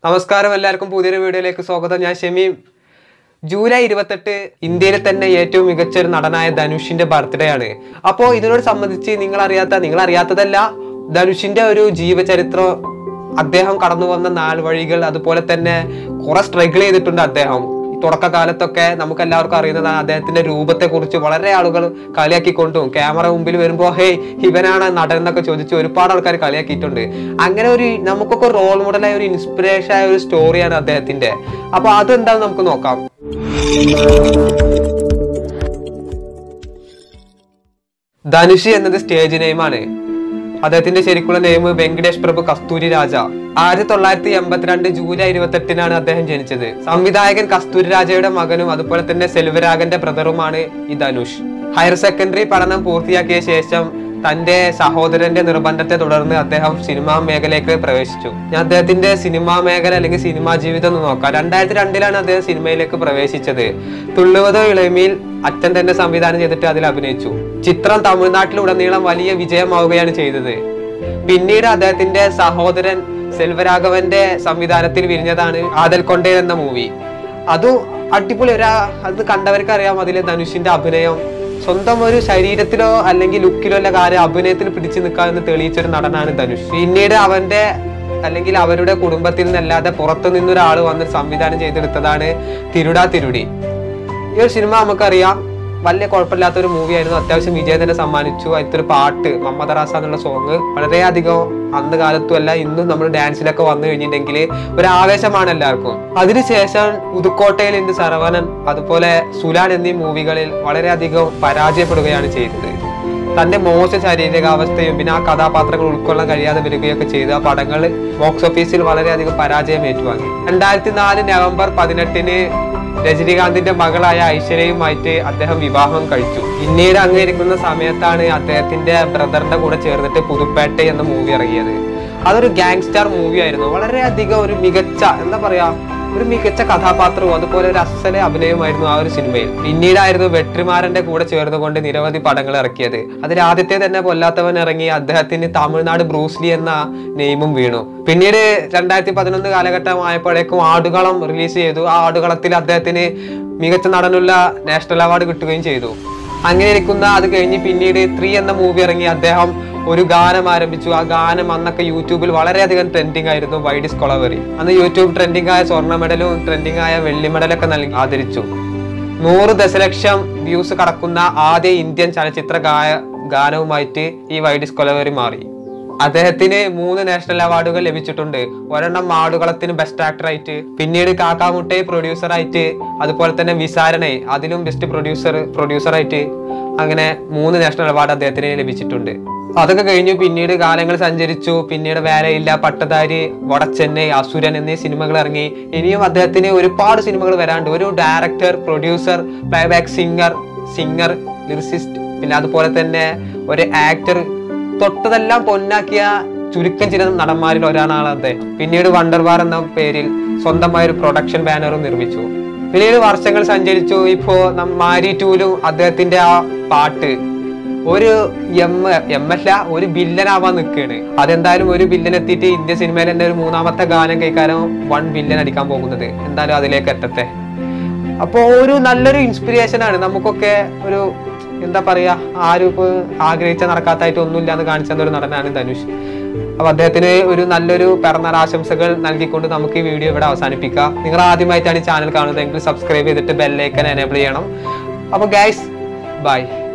നമസ്കാരം എല്ലാവർക്കും പുതിയൊരു വീഡിയോയിലേക്ക് സ്വാഗതം ഞാൻ ഷമീം ജൂലൈ ഇരുപത്തെട്ട് ഇന്ത്യയിലെ തന്നെ ഏറ്റവും മികച്ച ഒരു നടനായ ധനുഷിന്റെ ബർത്ത്ഡേ ആണ് അപ്പോൾ ഇതിനോട് സംബന്ധിച്ച് നിങ്ങൾ അറിയാത്ത നിങ്ങൾ അറിയാത്തതല്ല ധനുഷിന്റെ ഒരു ജീവചരിത്രം അദ്ദേഹം കടന്നു വന്ന നാൾ വഴികൾ അതുപോലെ തന്നെ കുറെ സ്ട്രഗിൾ ചെയ്തിട്ടുണ്ട് അദ്ദേഹം ഈ തുടക്കകാലത്തൊക്കെ നമുക്ക് എല്ലാവർക്കും അറിയുന്നതാണ് അദ്ദേഹത്തിന്റെ രൂപത്തെ കുറിച്ച് വളരെ ആളുകൾ കളിയാക്കിക്കൊണ്ടും ക്യാമറ മുമ്പിൽ വരുമ്പോൾ ഹേ ഇവനാണ് നടൻ എന്നൊക്കെ ചോദിച്ച് ഒരുപാട് ആൾക്കാർ കളിയാക്കിയിട്ടുണ്ട് അങ്ങനെ ഒരു നമുക്കൊക്കെ റോൾ മോഡലായ ഒരു ഇൻസ്പിറേഷൻ ആയ ഒരു സ്റ്റോറിയാണ് അദ്ദേഹത്തിന്റെ അപ്പൊ അതെന്താന്ന് നമുക്ക് നോക്കാം ധനുഷ് എന്നത് സ്റ്റേജ് നെയിമാണ് അദ്ദേഹത്തിന്റെ ശരിക്കുള്ള നെയിം വെങ്കടേഷ് പ്രഭു കസ്തൂരി രാജ ആയിരത്തി തൊള്ളായിരത്തി എൺപത്തിരണ്ട് ജൂലൈ ഇരുപത്തെട്ടിനാണ് അദ്ദേഹം ജനിച്ചത് സംവിധായകൻ കസ്തൂരി രാജയുടെ മകനും അതുപോലെ തന്നെ സെൽവരാഗന്റെ ബ്രദറുമാണ് ഈ ധനുഷ് ഹയർ സെക്കൻഡറി പഠനം പൂർത്തിയാക്കിയ ശേഷം തന്റെ സഹോദരന്റെ നിർബന്ധത്തെ തുടർന്ന് അദ്ദേഹം സിനിമാ മേഖലയിലേക്ക് പ്രവേശിച്ചു ഞാൻ അദ്ദേഹത്തിന്റെ സിനിമാ മേഖല അല്ലെങ്കിൽ സിനിമാ ജീവിതം ഒന്ന് നോക്കാം രണ്ടായിരത്തി രണ്ടിലാണ് അദ്ദേഹം സിനിമയിലേക്ക് പ്രവേശിച്ചത് തുള്ളുവതോ ഇളമിയിൽ അച്ഛൻ തന്നെ സംവിധാനം ചെയ്തിട്ട് അതിൽ അഭിനയിച്ചു ചിത്രം തമിഴ്നാട്ടിലുടനീളം വലിയ വിജയമാവുകയാണ് ചെയ്തത് പിന്നീട് അദ്ദേഹത്തിന്റെ സഹോദരൻ സെൽവരാഘവന്റെ സംവിധാനത്തിൽ വിരിഞ്ഞതാണ് ആദൽ കൊണ്ടേ എന്ന മൂവി അത് അടിപൊളി ഒരു അത് കണ്ടവർക്ക് അറിയാം അതിലെ ധനുഷിന്റെ അഭിനയം സ്വന്തം ഒരു ശരീരത്തിലോ അല്ലെങ്കിൽ ലുക്കിലോ അല്ല കാര്യം അഭിനയത്തിൽ പിടിച്ചു നിൽക്കാമെന്ന് തെളിയിച്ചൊരു നടനാണ് ധനുഷ് പിന്നീട് അവന്റെ അല്ലെങ്കിൽ അവരുടെ കുടുംബത്തിൽ നിന്നല്ലാതെ പുറത്തു നിന്നൊരാൾ വന്ന് സംവിധാനം ചെയ്തെടുത്തതാണ് തിരുടാ തിരുടി ഈ ഒരു സിനിമ നമുക്കറിയാം വലിയ കുഴപ്പമില്ലാത്ത ഒരു മൂവി ആയിരുന്നു അത്യാവശ്യം വിജയം തന്നെ സമ്മാനിച്ചു അതിലത്തെ ഒരു പാട്ട് മമ്മദ് റാസ എന്നുള്ള സോങ് വളരെയധികം അന്ന് കാലത്തും അല്ല ഇന്നും നമ്മൾ ഡാൻസിലൊക്കെ വന്നു കഴിഞ്ഞിട്ടുണ്ടെങ്കിൽ ഒരു ആവേശമാണ് എല്ലാവർക്കും അതിനുശേഷം പുതുക്കോട്ടയിൽ ഇന്ന് സർവനൻ അതുപോലെ സുലാൻ എന്നീ മൂവികളിൽ വളരെയധികം പരാജയപ്പെടുകയാണ് ചെയ്തത് തന്റെ മോശം ശാരീരികാവസ്ഥയും പിന്നെ ആ കഥാപാത്രങ്ങൾ ഉൾക്കൊള്ളാൻ കഴിയാതെ വരികയൊക്കെ ചെയ്ത് ആ പടങ്ങൾ ബോക്സ് ഓഫീസിൽ വളരെയധികം പരാജയം ഏറ്റുവാങ്ങി രണ്ടായിരത്തി നാല് നവംബർ പതിനെട്ടിന് രജനീകാന്തിന്റെ മകളായ ഐശ്വര്യയുമായിട്ട് അദ്ദേഹം വിവാഹം കഴിച്ചു പിന്നീട് അങ്ങ് ഇരിക്കുന്ന സമയത്താണ് അദ്ദേഹത്തിന്റെ ബ്രദറിന്റെ കൂടെ ചേർന്നിട്ട് പുതുപ്പേട്ട എന്ന മൂവി ഇറങ്ങിയത് അതൊരു ഗാങ്സ്റ്റർ മൂവി ആയിരുന്നു വളരെയധികം ഒരു മികച്ച എന്താ പറയാ ഒരു മികച്ച കഥാപാത്രവും അതുപോലെ ഒരു അസല അഭിനയമായിരുന്നു ആ ഒരു സിനിമയിൽ പിന്നീടായിരുന്നു വെട്രിമാരന്റെ കൂടെ ചേർന്നുകൊണ്ട് നിരവധി പടങ്ങൾ ഇറക്കിയത് അതിൽ ആദ്യത്തെ തന്നെ കൊല്ലാത്തവൻ ഇറങ്ങി അദ്ദേഹത്തിന് തമിഴ്നാട് ബ്രൂസ്ലി എന്ന നെയിമും വീണു പിന്നീട് രണ്ടായിരത്തി പതിനൊന്ന് കാലഘട്ടം ആയപ്പോഴേക്കും ആടുകളം റിലീസ് ചെയ്തു ആ ആടുകളത്തിൽ അദ്ദേഹത്തിന് മികച്ച നടനുള്ള നാഷണൽ അവാർഡ് കിട്ടുകയും ചെയ്തു അങ്ങനെ ഇരിക്കുന്ന അത് കഴിഞ്ഞ് പിന്നീട് ത്രീ എന്ന മൂവി ഇറങ്ങി അദ്ദേഹം ഒരു ഗാനം ആരംഭിച്ചു ആ ഗാനം അന്നൊക്കെ യൂട്യൂബിൽ വളരെയധികം ട്രെൻഡിങ് ആയിരുന്നു വൈഡിസ് കൊളവറി അന്ന് യൂട്യൂബ് ട്രെൻഡിങ് ആയ സ്വർണ്ണ മെഡലും ട്രെൻഡിങ് ആയ വെള്ളി മെഡലൊക്കെ നൽകി ആദരിച്ചു നൂറ് ദശലക്ഷം വ്യൂസ് കടക്കുന്ന ആദ്യ ഇന്ത്യൻ ചലച്ചിത്ര ഗായ ഗാനവുമായിട്ട് ഈ വൈഡിസ് കൊലവറി മാറി അദ്ദേഹത്തിന് മൂന്ന് നാഷണൽ അവാർഡുകൾ ലഭിച്ചിട്ടുണ്ട് ഒരെണ്ണം മാടുകളത്തിന് ബെസ്റ്റ് ആക്ടർ ആയിട്ട് പിന്നീട് കാക്കാമുട്ടെ പ്രൊഡ്യൂസർ ആയിട്ട് അതുപോലെ തന്നെ വിസാരണെ അതിലും ബെസ്റ്റ് പ്രൊഡ്യൂസർ പ്രൊഡ്യൂസർ ആയിട്ട് അങ്ങനെ മൂന്ന് നാഷണൽ അവാർഡ് അദ്ദേഹത്തിന് ലഭിച്ചിട്ടുണ്ട് അതൊക്കെ കഴിഞ്ഞു പിന്നീട് കാലങ്ങൾ സഞ്ചരിച്ചു പിന്നീട് വേലയില്ല പട്ടധാരി വടച്ചെന്നൈ അസുരൻ എന്നീ സിനിമകൾ ഇറങ്ങി ഇനിയും അദ്ദേഹത്തിന് ഒരുപാട് സിനിമകൾ വരാണ്ട് ഒരു director producer playback singer singer lyricist പിന്നെ അതുപോലെ തന്നെ ഒരു ആക്ടർ തൊട്ടതെല്ലാം പൊന്നാക്കിയ ചുരുക്കം ചില നടന്മാരിൽ ഒരാളാണ് അദ്ദേഹം പിന്നീട് വണ്ടർവാർ എന്ന പേരിൽ സ്വന്തമായ ഒരു പ്രൊഡക്ഷൻ ബാനറും നിർമ്മിച്ചു പിന്നീട് വർഷങ്ങൾ സഞ്ചരിച്ചു ഇപ്പോ നം- മാരി ടൂലും അദ്ദേഹത്തിന്റെ ആ പാട്ട് ഒരു എം എം അല്ല ഒരു ബില്ലനാവാൻ നിൽക്കുകയാണ് അതെന്തായാലും ഒരു ബില്ലൻ എത്തിയിട്ട് ഇന്ത്യ സിനിമയിൽ തന്നെ ഒരു മൂന്നാമത്തെ ഗാനം കേൾക്കാനോ വൺ ബില്ലൻ അടിക്കാൻ പോകുന്നത് എന്തായാലും അതിലേക്ക് എത്തട്ടെ അപ്പോൾ ഒരു നല്ലൊരു ഇൻസ്പിറേഷൻ ആണ് നമുക്കൊക്കെ ഒരു എന്താ പറയാ ആരും ഇപ്പൊ ആഗ്രഹിച്ച നടക്കാത്തായിട്ട് ഒന്നുമില്ല എന്ന് കാണിച്ച ഒരു നടനാണ് ധനുഷ് അപ്പൊ അദ്ദേഹത്തിന് ഒരു നല്ലൊരു പിറന്നാൾ ആശംസകൾ നൽകിക്കൊണ്ട് നമുക്ക് ഈ വീഡിയോ ഇവിടെ അവസാനിപ്പിക്കാം നിങ്ങൾ ആദ്യമായിട്ടാണ് ഈ ചാനൽ കാണുന്നതെങ്കിൽ സബ്സ്ക്രൈബ് ചെയ്തിട്ട് ബെല്ലൈക്കൻ എനേബിൾ ചെയ്യണം അപ്പൊ ഗൈസ് ബൈ